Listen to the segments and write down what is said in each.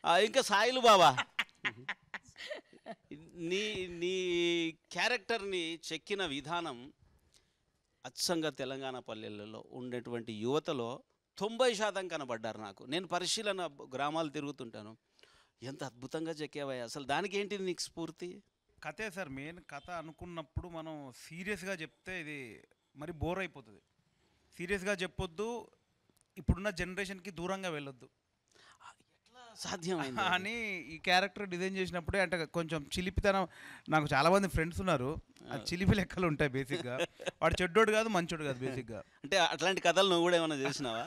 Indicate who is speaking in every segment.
Speaker 1: ఆ, ఇంకా సాయిలు బాబా నీ నీ క్యారెక్టర్ని చెక్కిన విధానం అచ్చంగా తెలంగాణ పల్లెలలో ఉండేటువంటి యువతలో తొంభై శాతం కనబడ్డారు నాకు నేను పరిశీలన గ్రామాలు తిరుగుతుంటాను ఎంత అద్భుతంగా చెక్కావయ్యా అసలు దానికి ఏంటి నీకు స్ఫూర్తి
Speaker 2: కథే సార్ మెయిన్ కథ అనుకున్నప్పుడు మనం సీరియస్గా చెప్తే ఇది మరి బోర్ అయిపోతుంది సీరియస్గా చెప్పొద్దు ఇప్పుడున్న జనరేషన్కి దూరంగా వెళ్ళొద్దు
Speaker 1: ఎట్లా సాధ్యమైంది
Speaker 2: అని ఈ క్యారెక్టర్ డిజైన్ చేసినప్పుడే అంటే కొంచెం చిలిపితనం నాకు చాలా మంది ఫ్రెండ్స్ ఉన్నారు ఆ చిలిపి లెక్కలు ఉంటాయి బేసిక్గా వాడు చెడ్డోడు కాదు మంచోడు కాదు బేసిక్గా
Speaker 1: అంటే అట్లాంటి కథలు నువ్వు కూడా ఏమైనా చేసినావా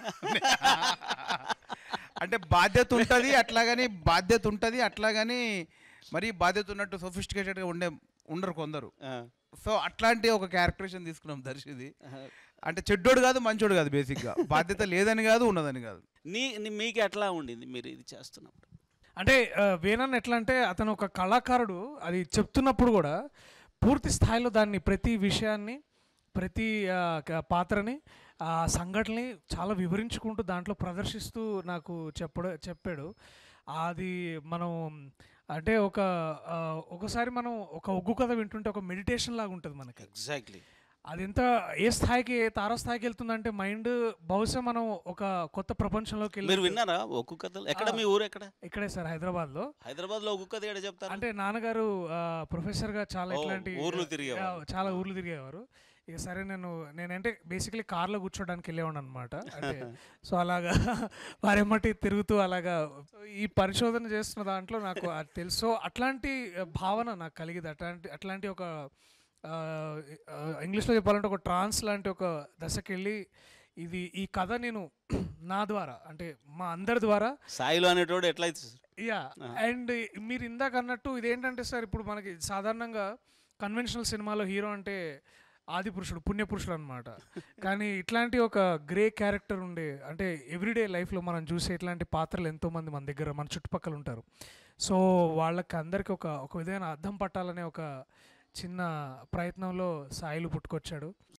Speaker 2: అంటే బాధ్యత ఉంటుంది అట్లాగని బాధ్యత ఉంటుంది అట్లాగని మరి బాధ్యత ఉన్నట్టు సొఫిస్టికేటెడ్గా ఉండే ఉండరు కొందరు
Speaker 1: ఆ.
Speaker 2: సో అట్లాంటి ఒక క్యారెక్టరేషన్ తీసుకున్నాం దర్శిది అంటే చెడ్డోడు కాదు మంచోడు కాదు బేసిక్గా బాధ్యత లేదని కాదు ఉన్నదని కాదు
Speaker 1: నీ నీ- మీకు ఎట్లా ఉండింది మీరు ఇది చేస్తున్నప్పుడు
Speaker 3: అంటే ఆ, వేణన్ ఎట్లా అంటే అతను ఒక కళాకారుడు అది చెప్తున్నప్పుడు కూడా పూర్తి స్థాయిలో దాన్ని ప్రతి విషయాన్ని ప్రతి ఆ, క- పాత్రని ఆ సంఘటనని చాలా వివరించుకుంటూ దాంట్లో ప్రదర్శిస్తూ నాకు చెప్పడ చెప్పాడు అది మనం అంటే ఒక ఆ, ఒకసారి మనం ఒక ఒగ్గు కథ వింటుంటే ఒక మెడిటేషన్ లాగా ఉంటుంది మనకి
Speaker 1: ఎగ్జాక్ట్లీ
Speaker 3: అది ఎంత ఏ స్థాయికి ఏ తారస్థాయికి వెళ్తుందంటే మైండ్ బహుశా మనం ఒక కొత్త ప్రపంచంలోకి
Speaker 1: మీరు
Speaker 3: వెళ్ళి
Speaker 1: విన్నారా ఒక్కు కథలు ఎక్కడ మీ ఊరు ఎక్కడ
Speaker 3: ఇక్కడే సార్ హైదరాబాద్లో
Speaker 1: హైదరాబాద్ లో ఒక్కు కథ ఎక్కడ చెప్తారు
Speaker 3: అంటే నాన్నగారు ఆ, ప్రొఫెసర్గా చాలా
Speaker 1: ఓ,
Speaker 3: ఇట్లాంటి
Speaker 1: ఊర్లు తిరిగేవారు.
Speaker 3: ఆ, చాలా ఊర్లు తిరిగేవారు ఇక సరే నేను నేనంటే బేసికలీ కార్లో కూర్చోడానికి వెళ్ళేవాడు అనమాట అంటే సో అలాగా వారెమ్మటి తిరుగుతూ అలాగా సో ఈ పరిశోధన చేస్తున్న దాంట్లో నాకు అది తెలుసు సో అట్లాంటి భావన నాకు కలిగింది అట్లాంటి అట్లాంటి ఒక ఆ, ఆ, ఇంగ్లీష్లో చెప్పాలంటే ఒక ట్రాన్స్ లాంటి ఒక దశకి వెళ్ళి ఇది ఈ కథ నేను నా ద్వారా అంటే మా అందరి ద్వారా
Speaker 1: సాయిలో అనేటోడు ఎట్లయితే
Speaker 3: యా అండ్ మీరు ఇందాక అన్నట్టు ఇదేంటంటే సార్ ఇప్పుడు మనకి సాధారణంగా కన్వెన్షనల్ సినిమాలో హీరో అంటే ఆది పురుషుడు పుణ్యపురుషుడు అనమాట కానీ ఇట్లాంటి ఒక గ్రే క్యారెక్టర్ ఉండే అంటే ఎవ్రీడే లైఫ్లో మనం చూసే ఇట్లాంటి పాత్రలు ఎంతోమంది మన దగ్గర మన చుట్టుపక్కల ఉంటారు సో వాళ్ళకి అందరికి ఒక ఒక విధమైన అర్థం పట్టాలనే ఒక చిన్న ప్రయత్నంలో సాయిలు పుట్టుకొచ్చాడు